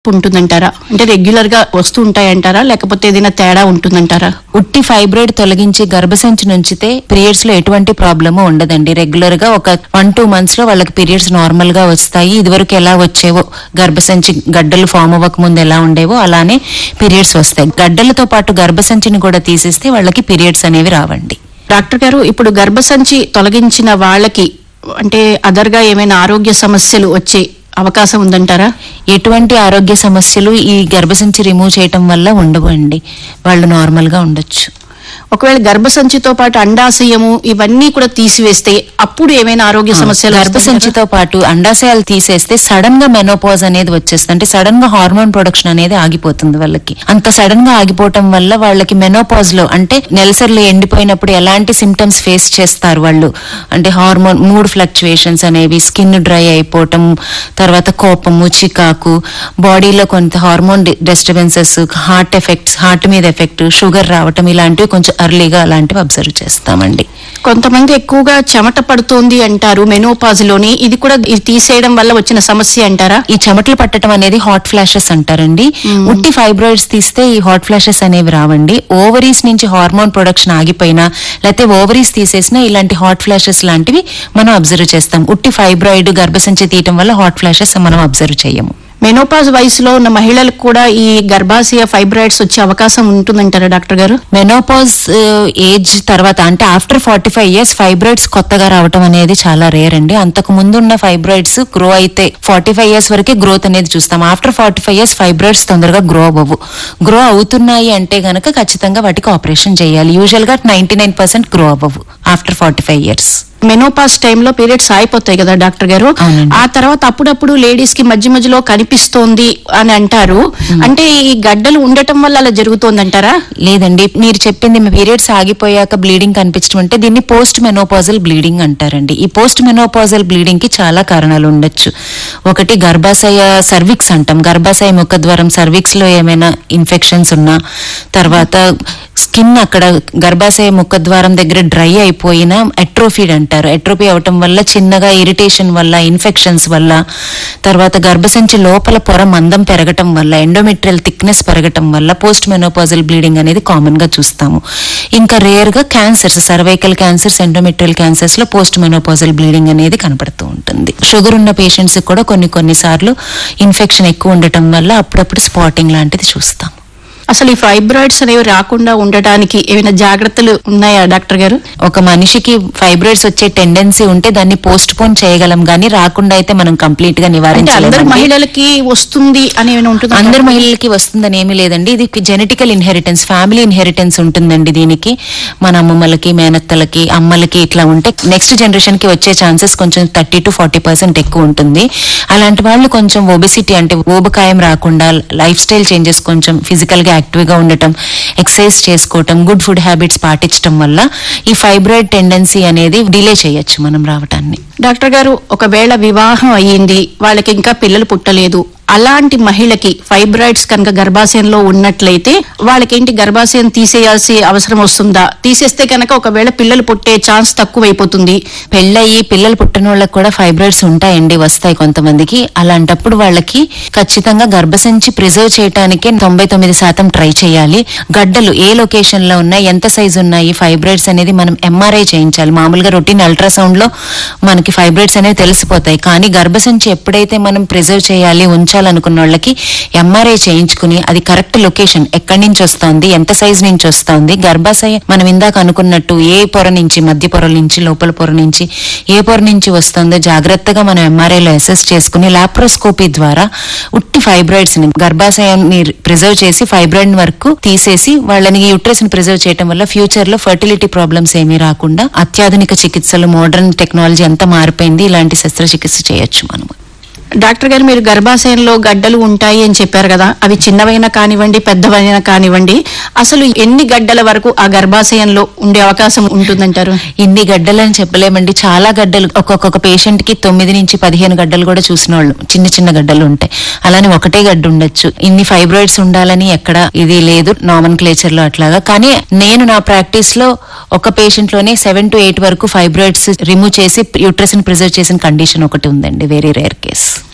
ఉంటుందంటారా అంటే రెగ్యులర్ గా వస్తూ ఉంటాయంటారా లేకపోతే ఏదైనా తేడా ఉంటుందంటారా ఉట్టి ఫైబ్రాయిడ్ తొలగించి గర్భసంచి నుంచితే పీరియడ్స్ లో ఎటువంటి ప్రాబ్లమ్ ఉండదండి రెగ్యులర్ గా ఒక వన్ టూ మంత్స్ లో వాళ్ళకి పీరియడ్స్ నార్మల్ గా వస్తాయి ఇదివరకు ఎలా వచ్చేవో గర్భసంచి గడ్డలు ఫామ్ అవ్వక ముందు ఎలా ఉండేవో అలానే పీరియడ్స్ వస్తాయి గడ్డలతో పాటు గర్భసంచిని కూడా తీసేస్తే వాళ్ళకి పీరియడ్స్ అనేవి రావండి డాక్టర్ గారు ఇప్పుడు గర్భసంచి తొలగించిన వాళ్ళకి అంటే అదర్ గా ఏమైనా ఆరోగ్య సమస్యలు వచ్చే అవకాశం ఉందంటారా ఎటువంటి ఆరోగ్య సమస్యలు ఈ గర్భసంచి రిమూవ్ చేయటం వల్ల ఉండవండి వాళ్ళు నార్మల్ గా ఉండొచ్చు ఒకవేళ గర్భసంచితో పాటు అండాశయము ఇవన్నీ కూడా తీసివేస్తే అప్పుడు ఏమైనా ఆరోగ్య సమస్యలు వస్తాయంటారా? గర్భసంచితో పాటు అండాశయాలు తీసేస్తే సడన్ గా మెనోపాజ్ అనేది వచ్చేస్తుంది అంటే సడన్ గా హార్మోన్ ప్రొడక్షన్ అనేది ఆగిపోతుంది వాళ్ళకి అంత సడన్ గా ఆగిపోవటం వల్ల వాళ్ళకి మెనోపాజ్ లో అంటే నెలసర్లు ఎండిపోయినప్పుడు ఎలాంటి సిమ్టమ్స్ ఫేస్ చేస్తారు వాళ్ళు అంటే హార్మోన్ మూడ్ ఫ్లక్చువేషన్స్ అనేవి స్కిన్ డ్రై అయిపోవటం తర్వాత కోపము చికాకు బాడీలో కొంత hormone disturbances heart effects heart మీద ఎఫెక్ట్ షుగర్ రావటం ఇలాంటివి కొంచెం అర్లీగా అలాంటివి అబ్జర్వ్ చేస్తామండి కొంతమంది ఎక్కువగా చెమట పడుతోంది అంటారు మెనోపాజ్ లోని ఇది కూడా ఇది తీసేయడం వల్ల వచ్చిన సమస్య అంటారా ఈ చెమటలు పట్టడం అనేది హాట్ ఫ్లాషెస్ అంటారండి ఉట్టి ఫైబ్రాయిడ్స్ తీస్తే ఈ హాట్ ఫ్లాషెస్ అనేవి రావండి ఓవరీస్ నుంచి హార్మోన్ ప్రొడక్షన్ ఆగిపోయినా లేకపోతే ఓవరీస్ తీసేసినా ఇలాంటి హాట్ ఫ్లాషెస్ లాంటివి మనం అబ్జర్వ్ చేస్తాం ఉట్టి ఫైబ్రాయిడ్ గర్భసంచి తీయటం వల్ల హాట్ ఫ్లాషెస్ మనం అబ్జర్వ్ చేయము మెనోపాజ్ వయసులో ఉన్న మహిళలకు కూడా ఈ గర్భాశయ ఫైబ్రాయిడ్స్ వచ్చే అవకాశం ఉంటుందంటారా డాక్టర్ గారు మెనోపాజ్ ఏజ్ తర్వాత అంటే after forty five years fibroids కొత్తగా రావటం అనేది చాలా రేర్ అండి అంతకు ముందు ఉన్న ఫైబ్రాయిడ్స్ గ్రో అయితే ఫార్టీ ఫైవ్ ఇయర్స్ వరకే గ్రోత్ అనేది చూస్తాం after forty five years fibroids తొందరగా గ్రో అవ్వవు గ్రో అవుతున్నాయి అంటే గనక ఖచ్చితంగా వాటికి ఆపరేషన్ చేయాలి యూజువల్ గా నైన్టీ నైన్ పర్సెంట్ గ్రో అవ్వవు after forty five years menopause టైంలో పీరియడ్స్ అయిపోతాయి కదా డాక్టర్ గారు అవునండి. ఆ తర్వాత అప్పుడప్పుడు లేడీస్ కి మధ్య మధ్యలో కనిపిస్తోంది అని అంటారు అంటే ఈ గడ్డలు ఉండటం వల్ల అలా జరుగుతోందంటారా లేదండి మీరు చెప్పింది మీ పీరియడ్స్ ఆగిపోయాక బ్లీడింగ్ కనిపించడం అంటే దీన్ని పోస్ట్ మెనోపాజల్ బ్లీడింగ్ అంటారండి ఈ పోస్ట్ మెనోపాజల్ బ్లీడింగ్ కి చాలా కారణాలు ఉండొచ్చు ఒకటి గర్భాశయ సర్విక్స్ అంటాం గర్భాశయ ముఖద్వారం సర్విక్స్ లో ఏమైనా ఇన్ఫెక్షన్స్ ఉన్నా తర్వాత స్కిన్ అక్కడ గర్భాశయ ముఖద్వారం దగ్గర డ్రై అయిపోయిన ఎట్రోఫీడ్ అంటారు ఎట్రోఫీ అవటం వల్ల చిన్నగా ఇరిటేషన్ వల్ల ఇన్ఫెక్షన్స్ వల్ల తర్వాత గర్భసంచి లోపల పొర మందం పెరగటం వల్ల ఎండోమెట్రియల్ థిక్నెస్ పెరగటం వల్ల పోస్ట్ మెనోపాజల్ బ్లీడింగ్ అనేది కామన్ గా చూస్తాము ఇంకా రేర్ గా cancers cervical cancers endometrial cancers లో పోస్ట్ మెనోపాజల్ బ్లీడింగ్ అనేది కనపడుతూ ఉంటుంది షుగర్ ఉన్న పేషెంట్స్ కూడా కొన్ని కొన్ని సార్లు ఇన్ఫెక్షన్ ఎక్కువ ఉండటం వల్ల అప్పుడప్పుడు స్పాటింగ్ లాంటిది చూస్తాం అసలు ఈ ఫైబ్రాయిడ్స్ అనేవి రాకుండా ఉండటానికి ఏమైనా జాగ్రత్తలు ఉన్నాయా డాక్టర్ గారు ఒక మనిషికి ఫైబ్రాయిడ్స్ వచ్చే టెండెన్సీ ఉంటే దాన్ని పోస్ట్ పోన్ చేయగలం గానీ రాకుండా అయితే మనం కంప్లీట్ గా అంటే అందరు నివారించలేము మహిళలకి వస్తుంది అని ఏమైనా ఉంటుందా అందరు మహిళలకి వస్తుందని ఏమీ లేదండి ఇది జెనెటికల్ ఇన్హెరిటెన్స్ ఫ్యామిలీ ఇన్హెరిటెన్స్ ఉంటుందండి దీనికి మన అమ్మమ్మలకి మేనత్తలకి అమ్మలకి ఇట్లా ఉంటే నెక్స్ట్ జనరేషన్ కి వచ్చే ఛాన్సెస్ కొంచెం థర్టీ టు ఫార్టీ పర్సెంట్ ఎక్కువ ఉంటుంది అలాంటి వాళ్ళు కొంచెం ఒబెసిటీ అంటే ఊబకాయం రాకుండా లైఫ్ స్టైల్ చేంజెస్ కొంచెం ఫిజికల్ గా యాక్టివ్ గా ఉండటం ఎక్సర్సైజ్ చేసుకోవటం గుడ్ ఫుడ్ హ్యాబిట్స్ పాటించడం వల్ల ఈ ఫైబ్రాయిడ్ టెండెన్సీ అనేది డిలే చేయొచ్చు మనం రావటాన్ని డాక్టర్ గారు ఒకవేళ వివాహం అయ్యింది వాళ్ళకి ఇంకా పిల్లలు పుట్టలేదు అలాంటి మహిళకి ఫైబ్రాయిడ్స్ కనుక గర్భాశయంలో ఉన్నట్లయితే వాళ్ళకేంటి గర్భాశయం తీసేయాల్సి అవసరం వస్తుందా తీసేస్తే కనుక ఒకవేళ పిల్లలు పుట్టే ఛాన్స్ తక్కువైపోతుంది పెళ్ళయి పిల్లలు పుట్టిన వాళ్ళకి కూడా ఫైబ్రాయిడ్స్ ఉంటాయండి వస్తాయి కొంతమందికి అలాంటప్పుడు వాళ్ళకి ఖచ్చితంగా గర్భసంచి ప్రిజర్వ్ చేయడానికి తొంభై తొమ్మిది శాతం ట్రై చేయాలి గడ్డలు ఏ లొకేషన్ లో ఉన్నాయి ఎంత సైజు ఉన్నాయి ఫైబ్రాయిడ్స్ అనేది మనం ఎంఆర్ఐ చేయించాలి మామూలుగా రొటీన్ అల్ట్రాసౌండ్ లో మనకి ఫైబ్రాయిడ్స్ అనేవి తెలిసిపోతాయి కానీ గర్భసంచి ఎప్పుడైతే మనం ప్రిజర్వ్ చేయాలి ఉంచాలనుకున్న వాళ్ళకి ఎంఆర్ఐ చేయించుకుని అది కరెక్ట్ లొకేషన్ ఎక్కడి నుంచి వస్తోంది ఎంత సైజ్ నుంచి వస్తోంది గర్భాశయ మనం ఇందాక అనుకున్నట్టు ఏ పొర నుంచి మధ్య పొర నుంచి లోపల పొర నుంచి ఏ పొర నుంచి వస్తుందో జాగ్రత్తగా మనం ఎంఆర్ఐ లో అసెస్ చేసుకుని లాప్రోస్కోపీ ద్వారా ఉట్టి ఫైబ్రాయిడ్స్ ని గర్భాశయాన్ని ప్రిజర్వ్ చేసి ఫైబ్రాయిడ్ వరకు తీసేసి వాళ్ళని యూట్రస్ ని ప్రిజర్వ్ చేయడం వల్ల ఫ్యూచర్ లో ఫర్టిలిటీ ప్రాబ్లమ్స్ ఏమీ రాకుండా అత్యాధునిక చికిత్సలు మోడర్న్ టెక్నాలజీ అంతా మారిపోయింది ఇలాంటి శస్త్రచికిత్స చేయొచ్చు మనం డాక్టర్ గారు మీరు గర్భాశయంలో గడ్డలు ఉంటాయి అని చెప్పారు కదా అవి చిన్నవైనా కానివ్వండి పెద్దవైనా కానివ్వండి అసలు ఎన్ని గడ్డల వరకు ఆ గర్భాశయంలో ఉండే అవకాశం ఉంటుందంటారు ఇన్ని గడ్డలు అని చెప్పలేమండి చాలా గడ్డలు ఒక్కొక్క పేషెంట్ కి తొమ్మిది నుంచి పదిహేను గడ్డలు కూడా చూసిన వాళ్ళు చిన్న చిన్న గడ్డలు ఉంటాయి అలానే ఒకటే గడ్డ ఉండొచ్చు ఇన్ని ఫైబ్రాయిడ్స్ ఉండాలని ఎక్కడ ఇది లేదు నామన్ క్లేచర్ లో అట్లాగా కానీ నేను నా ప్రాక్టీస్ లో ఒక పేషెంట్ లోనే సెవెన్ టు ఎయిట్ వరకు ఫైబ్రాయిడ్స్ రిమూవ్ చేసి యూట్రస్ ని ప్రిజర్వ్ చేసిన కండిషన్ ఒకటి ఉందండి వెరీ రేర్ కేస్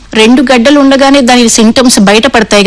రెండు గడ్డలు ఉండగానే దాని సింటమ్స్ బయటపడతాయి